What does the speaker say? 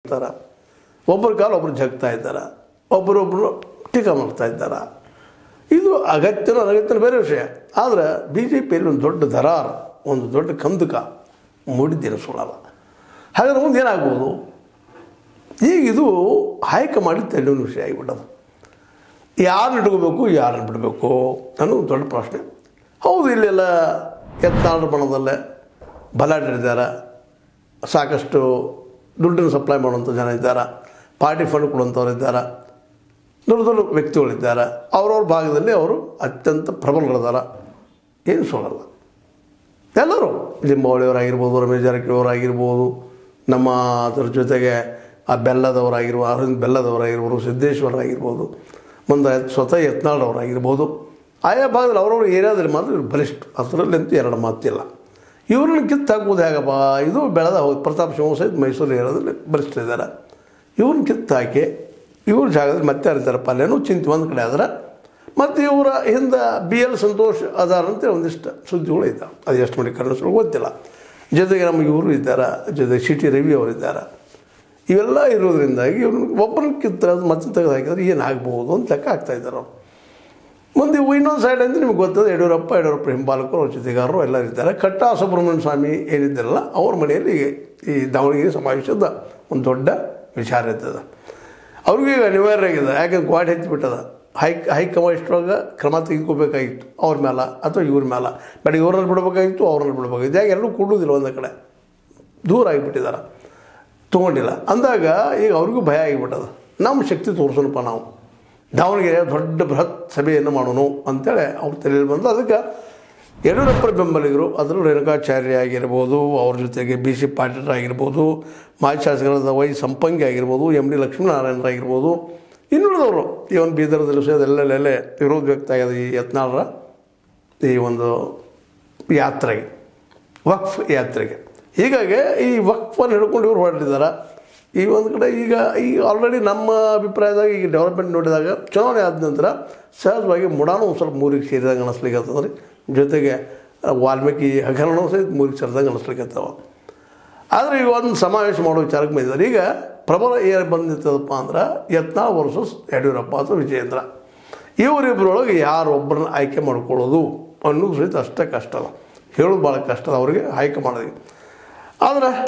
ನಿಂತಿರ್ತಾರೆ ಒಬ್ಬರ ಕಾಲು ಒಬ್ಬರು ಜಗ್ತಾ ಇದ್ದಾರೆ ಒಬ್ಬರೊಬ್ಬರು ಟೀಕಾ ಮಾಡ್ತಾ ಇದ್ದಾರೆ ಇದು ಅಗತ್ಯನೋ ಅನಗತ್ಯನೋ ಬೇರೆ ವಿಷಯ ಆದರೆ ಬಿ ಜೆ ಪಿಯಲ್ಲಿ ಒಂದು ದೊಡ್ಡ ದರಾರ್ ಒಂದು ದೊಡ್ಡ ಕಂದಕ ಮೂಡಿದ್ದೇನೆ ಸುಳ್ಳಲ್ಲ ಹಾಗಾದ್ರೆ ಮುಂದೆ ಏನಾಗ್ಬೋದು ಈಗ ಇದು ಹೈಕಮಾಂಡ್ ತಲೆಯೊಂದು ವಿಷಯ ಆಗಿಬಿಟ್ಟದು ಯಾರನ್ನ ಇಟ್ಕೋಬೇಕು ಯಾರನ್ನ ಬಿಡಬೇಕು ಅನ್ನೋದು ದೊಡ್ಡ ಪ್ರಶ್ನೆ ಹೌದು ಇಲ್ಲೆಲ್ಲ ಎತ್ತಾಳು ಬಣದಲ್ಲೇ ಬಲಾಢ್ಯರಿದ್ದಾರೆ ಸಾಕಷ್ಟು ದುಡ್ಡನ್ನು ಸಪ್ಲೈ ಮಾಡುವಂಥ ಜನ ಇದ್ದಾರೆ ಪಾರ್ಟಿ ಫಂಡ್ ಕೊಡುವಂಥವ್ರು ಇದ್ದಾರೆ ದೊಡ್ಡ ದೊಡ್ಡ ವ್ಯಕ್ತಿಗಳಿದ್ದಾರೆ ಅವ್ರವ್ರ ಭಾಗದಲ್ಲಿ ಅವರು ಅತ್ಯಂತ ಪ್ರಬಲರಿದ್ದಾರೆ ಏನು ಸುಳ್ಳಲ್ಲ ಎಲ್ಲರೂ ಲಿಂಬಾವಳಿಯವರಾಗಿರ್ಬೋದು ರಮೇಶ್ ಜಾರಕಿಹೊಳಿಯವರಾಗಿರ್ಬೋದು ನಮ್ಮ ಅದ್ರ ಜೊತೆಗೆ ಆ ಬೆಲ್ಲದವರಾಗಿರ್ಬೋದು ಅರವಿಂದ್ ಬೆಲ್ಲದವರಾಗಿರ್ಬೋದು ಸಿದ್ದೇಶ್ವರರಾಗಿರ್ಬೋದು ಮುಂದೆ ಸ್ವತಃ ಯತ್ನಾಳವರಾಗಿರ್ಬೋದು ಆಯಾ ಭಾಗದಲ್ಲಿ ಅವ್ರವ್ರ ಏರಿಯಾದಲ್ಲಿ ಮಾತ್ರ ಇವ್ರು ಬಲಿಷ್ಠ ಅದರಲ್ಲಂತೂ ಎರಡು ಮಾತಿಲ್ಲ ಇವ್ರನ್ನ ಕಿತ್ತಾಕೋದು ಹೇಗಪ್ಪ ಇದು ಬೆಳೆದ ಹೋಗಿ ಪ್ರತಾಪ್ ಶಿವ ಸಹಿತ ಮೈಸೂರು ಏರಿಯಾದಲ್ಲಿ ಬಲಿಷ್ಠ ಇದ್ದಾರೆ ಇವ್ರನ್ನ ಕಿತ್ತಾಕಿ ಇವ್ರ ಜಾಗದಲ್ಲಿ ಮತ್ತೆ ಯಾರಿದ್ದಾರಪ್ಪ ಅಲ್ಲೇನೋ ಚಿಂತೆ ಒಂದು ಕಡೆ ಆದ್ರೆ ಮತ್ತು ಇವರ ಹಿಂದೆ ಬಿ ಎಲ್ ಸಂತೋಷ್ ಅದಾರ ಅಂತೇಳಿ ಒಂದಿಷ್ಟು ಸುದ್ದಿಗಳು ಇದ್ದಾವೆ ಅದು ಎಷ್ಟು ಮಾಡಿ ಕನ್ನಡ ಗೊತ್ತಿಲ್ಲ ಜೊತೆಗೆ ನಮಗೆ ಇವರು ಇದ್ದಾರೆ ಜೊತೆಗೆ ಸಿ ಟಿ ರವಿ ಅವರು ಇದ್ದಾರೆ ಇವೆಲ್ಲ ಇರೋದ್ರಿಂದಾಗಿ ಇವ್ರನ್ನ ಒಬ್ಬರನ್ನ ಕಿತ್ತ ಮತ್ತೆ ತೆಗೆದು ಹಾಕಿದ್ರೆ ಏನಾಗ್ಬೋದು ಅಂತ ಲೆಕ್ಕ ಆಗ್ತಾ ಇದ್ದಾರೆ ಅವರು ಮುಂದೆ ಇನ್ನೊಂದು ಸೈಡ್ ಅಂದರೆ ನಿಮ್ಗೆ ಗೊತ್ತದ ಯಡಿಯೂರಪ್ಪ ಯಡಿಯೂರಪ್ಪ ಹಿಂಬಾಲಕರು ಅವ್ರ ಜೊತೆಗಾರರು ಎಲ್ಲರೂ ಇದ್ದಾರೆ ಕಟ್ಟಾ ಸುಬ್ರಹ್ಮಣ್ಯ ಸ್ವಾಮಿ ಏನಿದ್ದಾರಲ್ಲ ಅವ್ರ ಮನೆಯಲ್ಲಿ ಈ ದಾವಣಗೆರೆ ಸಮಾವೇಶದ ಒಂದು ದೊಡ್ಡ ವಿಚಾರ ಇರ್ತದೆ ಅವ್ರಿಗೂ ಈಗ ಅನಿವಾರ್ಯ ಆಗಿದೆ ಯಾಕಂದ್ರೆ ಗಾಡಿ ಹತ್ತಿಬಿಟ್ಟದ ಹೈ ಹೈಕಮಾಂಡ್ರೊಳಗೆ ಕ್ರಮ ತೆಗೆದುಕೋಬೇಕಾಗಿತ್ತು ಅವ್ರ ಮೇಲೆ ಅಥವಾ ಇವ್ರ ಮೇಲೆ ಬಟ್ ಇವ್ರಲ್ಲಿ ಬಿಡಬೇಕಾಗಿತ್ತು ಅವ್ರಲ್ಲಿ ಬಿಡಬೇಕಾಗಿತ್ತು ಯಾಕೆ ಎರಡೂ ಕೊಡುವುದಿಲ್ಲ ಒಂದು ಕಡೆ ದೂರ ಆಗಿಬಿಟ್ಟಿದ್ದಾರೆ ತೊಗೊಂಡಿಲ್ಲ ಅಂದಾಗ ಈಗ ಅವ್ರಿಗೂ ಭಯ ಆಗಿಬಿಟ್ಟದ ನಮ್ಮ ಶಕ್ತಿ ತೋರಿಸೋಣಪ್ಪ ನಾವು ದಾವಣಗೆರೆ ದೊಡ್ಡ ಬೃಹತ್ ಸಭೆಯನ್ನು ಮಾಡೋಣ ಅಂತೇಳಿ ಅವ್ರ ತಲೆಯಲ್ಲಿ ಬಂದು ಅದಕ್ಕೆ ಯಡಿಯೂರಪ್ಪರ ಬೆಂಬಲಿಗರು ಅದರಲ್ಲೂ ರೇಣುಕಾಚಾರ್ಯ ಆಗಿರ್ಬೋದು ಅವ್ರ ಜೊತೆಗೆ ಬಿ ಸಿ ಪಾಟೀಲ್ ಆಗಿರ್ಬೋದು ಮಾಜಿ ಶಾಸಕರಾದ ವೈ ಸಂಪಂಗಿ ಆಗಿರ್ಬೋದು ಎಮ್ ಡಿ ಲಕ್ಷ್ಮೀನಾರಾಯಣರಾಗಿರ್ಬೋದು ಇನ್ನುಳಿದವರು ಈ ಒಂದು ಬೀದರದಲ್ಲಿ ಸಹ ಎಲ್ಲೆಲ್ಲೆಲ್ಲೇ ವಿರೋಧ ವ್ಯಕ್ತ ಆಗಿದೆ ಈ ಯತ್ನಾಳರ ಈ ಒಂದು ಯಾತ್ರೆಗೆ ವಕ್ಫ್ ಯಾತ್ರೆಗೆ ಹೀಗಾಗಿ ಈ ವಕ್ಫನ್ನು ಹಿಡ್ಕೊಂಡು ಇವ್ರು ಹೊರಟಿದ್ದಾರೆ ಈ ಒಂದು ಕಡೆ ಈಗ ಈಗ ಆಲ್ರೆಡಿ ನಮ್ಮ ಅಭಿಪ್ರಾಯದಾಗ ಈಗ ಡೆವಲಪ್ಮೆಂಟ್ ನೋಡಿದಾಗ ಚುನಾವಣೆ ಆದ ನಂತರ ಸಹಜವಾಗಿ ಮುಡಾನು ಒಂದು ಸ್ವಲ್ಪ ಮೂರಿಗೆ ಸೇರಿದಂಗೆ ಅನಿಸ್ಲಿಕ್ಕೆ ರೀ ಜೊತೆಗೆ ವಾಲ್ಮೀಕಿ ಹಗರಣವು ಸಹಿತ ಮೂರಿಗೆ ಸೇರಿದಂಗೆ ಅನಿಸ್ಲಿಕ್ಕೆ ಆದರೆ ಈಗ ಒಂದು ಸಮಾವೇಶ ಮಾಡೋ ವಿಚಾರಕ್ಕೆ ಬಂದಿದ್ದಾರೆ ಈಗ ಪ್ರಬಲ ಏನು ಬಂದಿರ್ತದಪ್ಪ ಅಂದ್ರೆ ಯತ್ನಾಳ್ ವರ್ಸಸ್ ಯಡಿಯೂರಪ್ಪ ಅಥವಾ ವಿಜಯೇಂದ್ರ ಇವರಿಬ್ಬರೊಳಗೆ ಯಾರೊಬ್ಬರನ್ನ ಆಯ್ಕೆ ಮಾಡ್ಕೊಳ್ಳೋದು ಅನ್ನೋದು ಸಹಿತ ಅಷ್ಟೇ ಕಷ್ಟ ಅದ ಹೇಳೋದು ಭಾಳ ಕಷ್ಟ ಅದ ಅವರಿಗೆ ಆಯ್ಕೆ ಮಾಡೋದು ಆದ್ರೆ